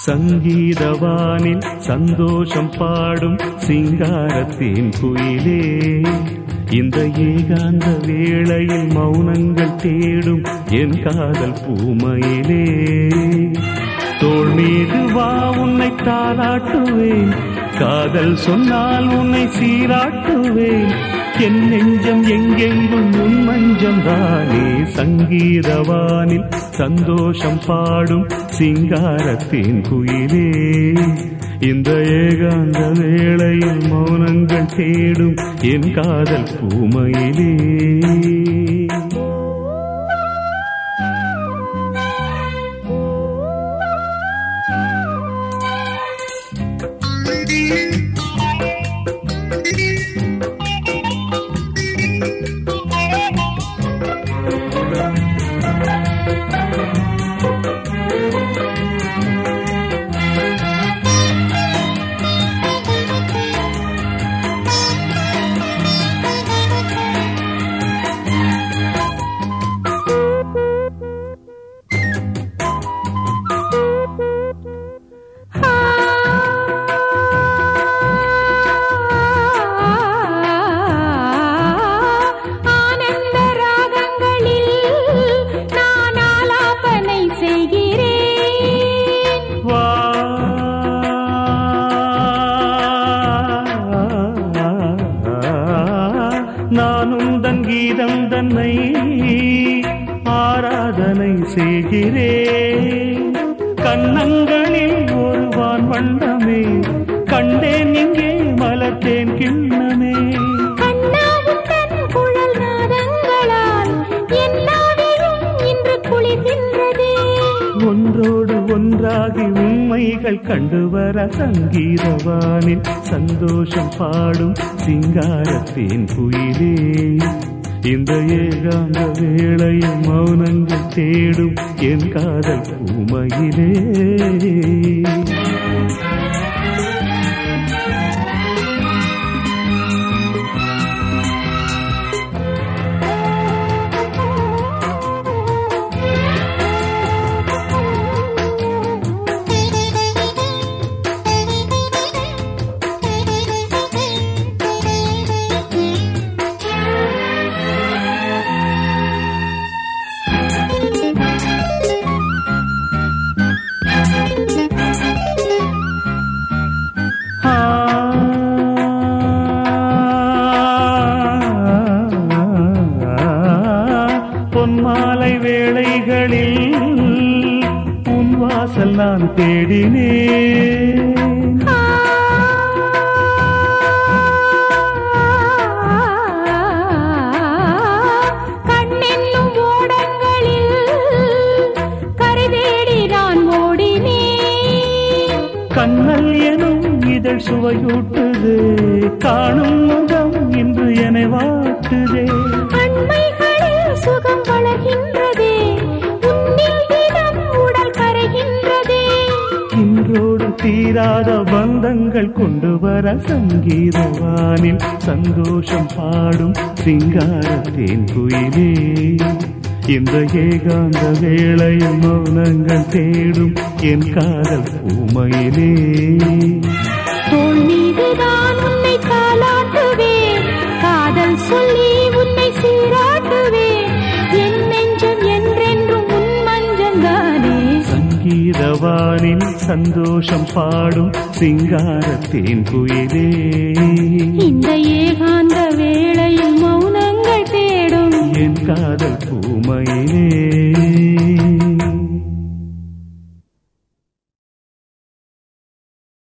சங்கீதவானில் சந்தோஷம் பாடும் சிங்காரத்தின் குயிலே இந்த ஏகாந்த வேளையில் மௌனங்கள் தேடும் என் காதல் பூமையிலே தோள் மீது வா உன்னை தாளாட்டுவேன் காதல் சொன்னால் உன்னை சீராட்டுவேன் என் நெஞ்சம் எங்கெங்கும் உன் மஞ்சம் தானே சங்கீதவானில் சந்தோஷம் பாடும் சிங்காரத்தின் குயிலே இந்த ஏகாந்த வேளையில் மௌனங்கள் தேடும் என் காதல் பூமையிலே ஆனந்த ராகங்களில் நான் ஆலாபனை செய்கிறேன் வா நானும் தன் கீதம் தன்னை ஆராதனை செய்கிறேன் கண்ணங்களில் ஒரு வான் வண்ணமே கண்டேன் இங்கே மலர்த்தேன் கிண்ணமே கண்ணாவும் தன் குழல் நாதங்களால் என் நாவிலும் இன்று குளிர்கின்றதே ஒன்றோடு ஒன்றாகி உண்மைகள் கண்டு வர சங்கீதவானில் சந்தோஷம் பாடும் சிங்காரத்தின் குயிலே இந்த ஏகாந்த வேளையில் மௌனங்கள் தேடும் என் காதல் பூமையிலே ஆ பொன்மாலை வேளைகளில் உன் வாசல் நான் தேடினேன் கண்ணென்னும் ஓடங்களில் கரை தேடி நான் ஓடினேன் கண்ணல் எனும் இதழ் சுவையூட்டுது காணும் முகம் இன்று என வாட்டுதே அண்மைகளில் சுகம் வளர்கின்றதே உன்னில் தினம் உடல் கரைகின்றதே இன்றோடு தீராத பந்தங்கள் கொண்டு வர சங்கீதவானில் சந்தோஷம் பாடும் சிங்காரத்தேன் குயிலே இந்த ஏகாந்த வேளையில் மௌனங்கள் தேடும் என் காதல் பூமையிலே தோள் மீதுதான் உன்னை காலாட்டுவேன் காதல் சொல்லி உன்னை சீராட்டுவேன் என் நெஞ்சம் என்றென்றும் உன் மஞ்சந்தானே சங்கீதவானில் சந்தோஷம் பாடும் சிங்காரத்தேன் குயிலே இந்த